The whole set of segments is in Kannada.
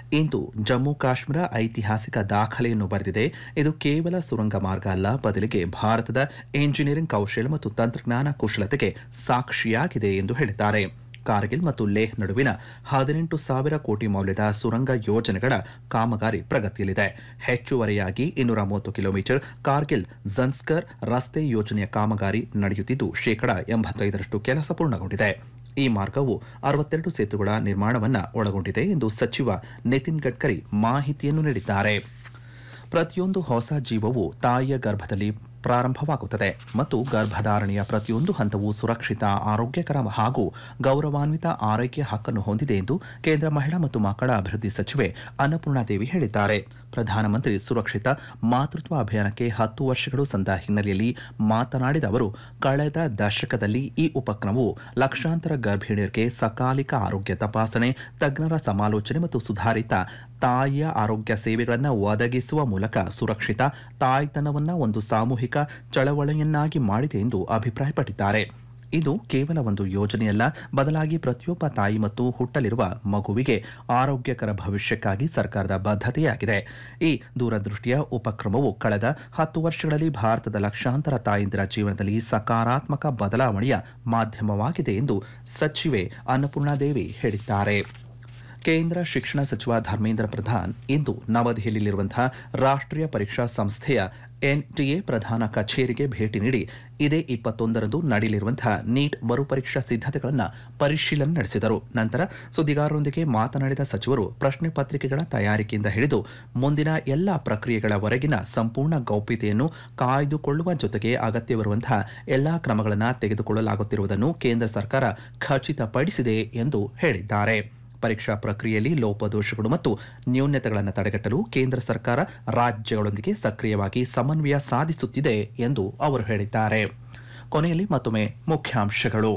ಇಂದು ಜಮ್ಮು ಕಾಶ್ಮೀರ ಐತಿಹಾಸಿಕ ದಾಖಲೆಯನ್ನು ಬರೆದಿದೆ ಇದು ಕೇವಲ ಸುರಂಗ ಮಾರ್ಗ ಅಲ್ಲ ಬದಲಿಗೆ ಭಾರತದ ಎಂಜಿನಿಯರಿಂಗ್ ಕೌಶಲ್ಯ ಮತ್ತು ತಂತ್ರಜ್ಞಾನ ಕುಶಲತೆಗೆ ಸಾಕ್ಷಿಯಾಗಿದೆ ಎಂದು ಹೇಳಿದ್ದಾರೆ ಕಾರ್ಗಿಲ್ ಮತ್ತು ಲೇಹ್ ನಡುವಿನ ಹದಿನೆಂಟು ಸಾವಿರ ಕೋಟಿ ಮೌಲ್ಯದ ಸುರಂಗ ಯೋಜನೆಗಳ ಕಾಮಗಾರಿ ಪ್ರಗತಿಯಲ್ಲಿದೆ ಹೆಚ್ಚುವರಿಯಾಗಿ ಇನ್ನೂರ ಮೂವತ್ತು ಕಿಲೋಮೀಟರ್ ಕಾರ್ಗಿಲ್ ಜನ್ಸ್ಕರ್ ರಸ್ತೆ ಯೋಜನೆಯ ಕಾಮಗಾರಿ ನಡೆಯುತ್ತಿದ್ದು ಶೇಕಡಾ ಎಂಬತ್ತೈದರಷ್ಟು ಕೆಲಸ ಪೂರ್ಣಗೊಂಡಿದೆ ಈ ಮಾರ್ಗವು ಅರವತ್ತೆರಡು ಸೇತುವೆಗಳ ನಿರ್ಮಾಣವನ್ನು ಒಳಗೊಂಡಿದೆ ಎಂದು ಸಚಿವ ನಿತಿನ್ ಗಡ್ಕರಿ ಮಾಹಿತಿಯನ್ನು ನೀಡಿದ್ದಾರೆ ಪ್ರತಿಯೊಂದು ಹೊಸ ಜೀವವು ತಾಯಿಯ ಗರ್ಭದಲ್ಲಿ ಪ್ರಾರಂಭವಾಗುತ್ತದೆ ಮತ್ತು ಗರ್ಭಧಾರಣೆಯ ಪ್ರತಿಯೊಂದು ಹಂತವು ಸುರಕ್ಷಿತ ಆರೋಗ್ಯಕರ ಹಾಗೂ ಗೌರವಾನ್ವಿತ ಆರೈಕೆ ಹಕ್ಕನ್ನು ಹೊಂದಿದೆ ಎಂದು ಕೇಂದ್ರ ಮಹಿಳಾ ಮತ್ತು ಮಕ್ಕಳ ಅಭಿವೃದ್ಧಿ ಸಚಿವೆ ಅನ್ನಪೂರ್ಣಾದೇವಿ ಹೇಳಿದ್ದಾರೆ ಪ್ರಧಾನಮಂತ್ರಿ ಸುರಕ್ಷಿತ ಮಾತೃತ್ವ ಅಭಿಯಾನಕ್ಕೆ ಹತ್ತು ವರ್ಷಗಳು ಸಂದ ಹಿನ್ನೆಲೆಯಲ್ಲಿ ಮಾತನಾಡಿದ ಅವರು ಕಳೆದ ದಶಕದಲ್ಲಿ ಈ ಉಪಕ್ರಮವು ಲಕ್ಷಾಂತರ ಗರ್ಭಿಣಿಯರಿಗೆ ಸಕಾಲಿಕ ಆರೋಗ್ಯ ತಪಾಸಣೆ ತಜ್ಞರ ಸಮಾಲೋಚನೆ ಮತ್ತು ಸುಧಾರಿತ ತಾಯಿಯ ಆರೋಗ್ಯ ಸೇವೆಗಳನ್ನು ಒದಗಿಸುವ ಮೂಲಕ ಸುರಕ್ಷಿತ ತಾಯ್ತನವನ್ನ ಒಂದು ಸಾಮೂಹಿಕ ಚಳವಳಿಯನ್ನಾಗಿ ಮಾಡಿದೆ ಎಂದು ಅಭಿಪ್ರಾಯಪಟ್ಟಿದ್ದಾರೆ ಇದು ಕೇವಲ ಒಂದು ಯೋಜನೆಯಲ್ಲ ಬದಲಾಗಿ ಪ್ರತಿಯೊಬ್ಬ ತಾಯಿ ಮತ್ತು ಹುಟ್ಟಲಿರುವ ಮಗುವಿಗೆ ಆರೋಗ್ಯಕರ ಭವಿಷ್ಯಕ್ಕಾಗಿ ಸರ್ಕಾರದ ಬದ್ಧತೆಯಾಗಿದೆ ಈ ದೂರದೃಷ್ಟಿಯ ಉಪಕ್ರಮವು ಕಳೆದ ಹತ್ತು ವರ್ಷಗಳಲ್ಲಿ ಭಾರತದ ಲಕ್ಷಾಂತರ ತಾಯಂದಿರ ಜೀವನದಲ್ಲಿ ಸಕಾರಾತ್ಮಕ ಬದಲಾವಣೆಯ ಮಾಧ್ಯಮವಾಗಿದೆ ಎಂದು ಸಚಿವೆ ಅನ್ನಪೂರ್ಣಾದೇವಿ ಹೇಳಿದ್ದಾರೆ ಕೇಂದ್ರ ಶಿಕ್ಷಣ ಸಚಿವ ಧರ್ಮೇಂದ್ರ ಪ್ರಧಾನ್ ಇಂದು ನವದೆಹಲಿಯಲ್ಲಿರುವಂತಹ ರಾಷ್ಟ್ರೀಯ ಪರೀಕ್ಷಾ ಸಂಸ್ಥೆಯ ಎನ್ಟಿಎ ಪ್ರಧಾನ ಕಚೇರಿಗೆ ಭೇಟಿ ನೀಡಿ ಇದೇ ಇಪ್ಪತ್ತೊಂದರಂದು ನಡೆಯಲಿರುವಂತಹ ನೀಟ್ ಮರುಪರೀಕ್ಷಾ ಸಿದ್ಧತೆಗಳನ್ನು ಪರಿಶೀಲನೆ ನಡೆಸಿದರು ನಂತರ ಸುದ್ದಿಗಾರರೊಂದಿಗೆ ಮಾತನಾಡಿದ ಸಚಿವರು ಪ್ರಶ್ನೆ ಪತ್ರಿಕೆಗಳ ತಯಾರಿಕೆಯಿಂದ ಹಿಡಿದು ಮುಂದಿನ ಎಲ್ಲ ಪ್ರಕ್ರಿಯೆಗಳವರೆಗಿನ ಸಂಪೂರ್ಣ ಗೌಪ್ಯತೆಯನ್ನು ಕಾಯ್ದುಕೊಳ್ಳುವ ಜೊತೆಗೆ ಅಗತ್ಯವಿರುವಂತಹ ಎಲ್ಲಾ ಕ್ರಮಗಳನ್ನು ತೆಗೆದುಕೊಳ್ಳಲಾಗುತ್ತಿರುವುದನ್ನು ಕೇಂದ್ರ ಸರ್ಕಾರ ಖಚಿತಪಡಿಸಿದೆ ಎಂದು ಹೇಳಿದ್ದಾರೆ ಪರೀಕ್ಷಾ ಪ್ರಕ್ರಿಯೆಯಲ್ಲಿ ಲೋಪದೋಷಗಳು ಮತ್ತು ನ್ಯೂನತೆಗಳನ್ನು ತಡೆಗಟ್ಟಲು ಕೇಂದ್ರ ಸರ್ಕಾರ ರಾಜ್ಯಗಳೊಂದಿಗೆ ಸಕ್ರಿಯವಾಗಿ ಸಮನ್ವಯ ಸಾಧಿಸುತ್ತಿದೆ ಎಂದು ಅವರು ಹೇಳಿದ್ದಾರೆ ಕೊನೆಯಲ್ಲಿ ಮತ್ತೊಮ್ಮೆ ಮುಖ್ಯಾಂಶಗಳು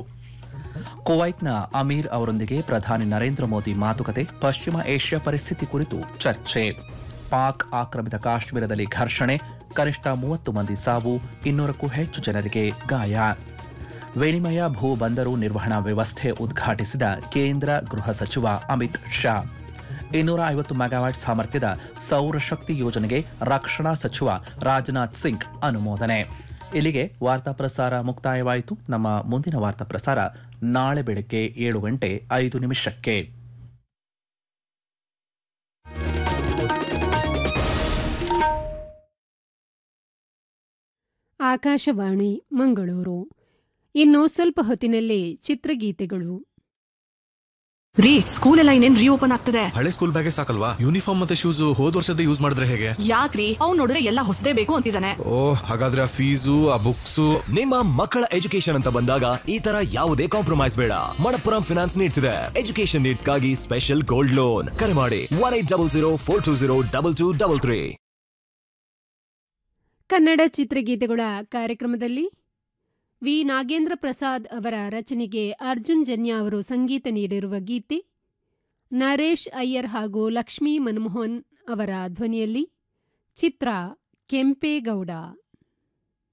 ಕುವೈಟ್ನ ಅಮೀರ್ ಅವರೊಂದಿಗೆ ಪ್ರಧಾನಿ ನರೇಂದ್ರ ಮೋದಿ ಮಾತುಕತೆ ಪಶ್ಚಿಮ ಏಷ್ಯಾ ಪರಿಸ್ಥಿತಿ ಕುರಿತು ಚರ್ಚೆ ಪಾಕ್ ಆಕ್ರಮಿತ ಕಾಶ್ಮೀರದಲ್ಲಿ ಘರ್ಷಣೆ ಕನಿಷ್ಠ ಮೂವತ್ತು ಮಂದಿ ಸಾವು ಇನ್ನೂರಕ್ಕೂ ಹೆಚ್ಚು ಜನರಿಗೆ ಗಾಯ ವಿನಿಮಯ ಭೂ ಬಂದರು ನಿರ್ವಹಣಾ ವ್ಯವಸ್ಥೆ ಉದ್ಘಾಟಿಸಿದ ಕೇಂದ್ರ ಗೃಹ ಸಚಿವ ಅಮಿತ್ ಶಾ ಇನ್ನೂರ ಐವತ್ತು ಮೆಗಾವ್ಯಾಟ್ ಸಾಮರ್ಥ್ಯದ ಸೌರಶಕ್ತಿ ಯೋಜನೆಗೆ ರಕ್ಷಣಾ ಸಚಿವ ರಾಜನಾಥ್ ಸಿಂಗ್ ಅನುಮೋದನೆ ಇಲ್ಲಿಗೆ ವಾರ್ತಾ ಪ್ರಸಾರ ಮುಕ್ತಾಯವಾಯಿತು ನಮ್ಮ ಮುಂದಿನ ವಾರ್ತಾ ಪ್ರಸಾರ ನಾಳೆ ಬೆಳಗ್ಗೆ ಏಳು ಗಂಟೆ ಐದು ನಿಮಿಷಕ್ಕೆ ಆಕಾಶವಾಣಿ ಮಂಗಳೂರು ಇನ್ನು ಸ್ವಲ್ಪ ಹೊತ್ತಿನಲ್ಲಿ ಚಿತ್ರಗೀತೆಗಳು ರೀ ಸ್ಕೂಲ್ ಎಲ್ಲ ಇನ್ನೇನ್ ರೀಓಪನ್ ಆಗ್ತದೆ ಹಳೆ ಸ್ಕೂಲ್ ಬ್ಯಾಗೇ ಸಾಕಲ್ವಾ ಯೂನಿಫಾರ್ಮ್ ಮತ್ತೆ ಶೂಸ್ ಹೋದ್ ವರ್ಷದ ಯೂಸ್ ಮಾಡಿದ್ರೆ ಹೇಗೆ ಯಾಕ್ರಿ ಅವ್ನ್ ನೋಡಿದ್ರೆ ಎಲ್ಲ ಹೊಸದೇ ಬೇಕು ಅಂತಿದ್ದಾನೆ ಓ ಹಾಗಾದ್ರೆ ಆ ಫೀಸು ಆ ಬುಕ್ಸು ನಿಮ್ಮ ಮಕ್ಕಳ ಎಜುಕೇಶನ್ ಅಂತ ಬಂದಾಗ ಈ ತರ ಯಾವುದೇ ಕಾಂಪ್ರಮೈಸ್ ಬೇಡ ಮಣಪ್ಪುರಂ ಫಿನಾನ್ಸ್ ನೀಡ್ತಿದೆ ಎಜುಕೇಶನ್ ನೀಡ್ಸ್ಗಾಗಿ ಸ್ಪೆಷಲ್ ಗೋಲ್ಡ್ ಲೋನ್ ಕರೆ ಮಾಡಿ one eight double zero four two zero double two double three Kannada ಚಿತ್ರಗೀತೆಗಳ ಕಾರ್ಯಕ್ರಮದಲ್ಲಿ ವಿ ನಾಗೇಂದ್ರ ಪ್ರಸಾದ್ ಅವರ ರಚನೆಗೆ ಅರ್ಜುನ್ ಜನ್ಯ ಅವರು ಸಂಗೀತ ನೀಡಿರುವ ಗೀತೆ ನರೇಶ್ ಅಯ್ಯರ್ ಹಾಗೂ ಲಕ್ಷ್ಮೀ ಮನಮೋಹನ್ ಅವರ ಧ್ವನಿಯಲ್ಲಿ ಚಿತ್ರ ಕೆಂಪೇಗೌಡ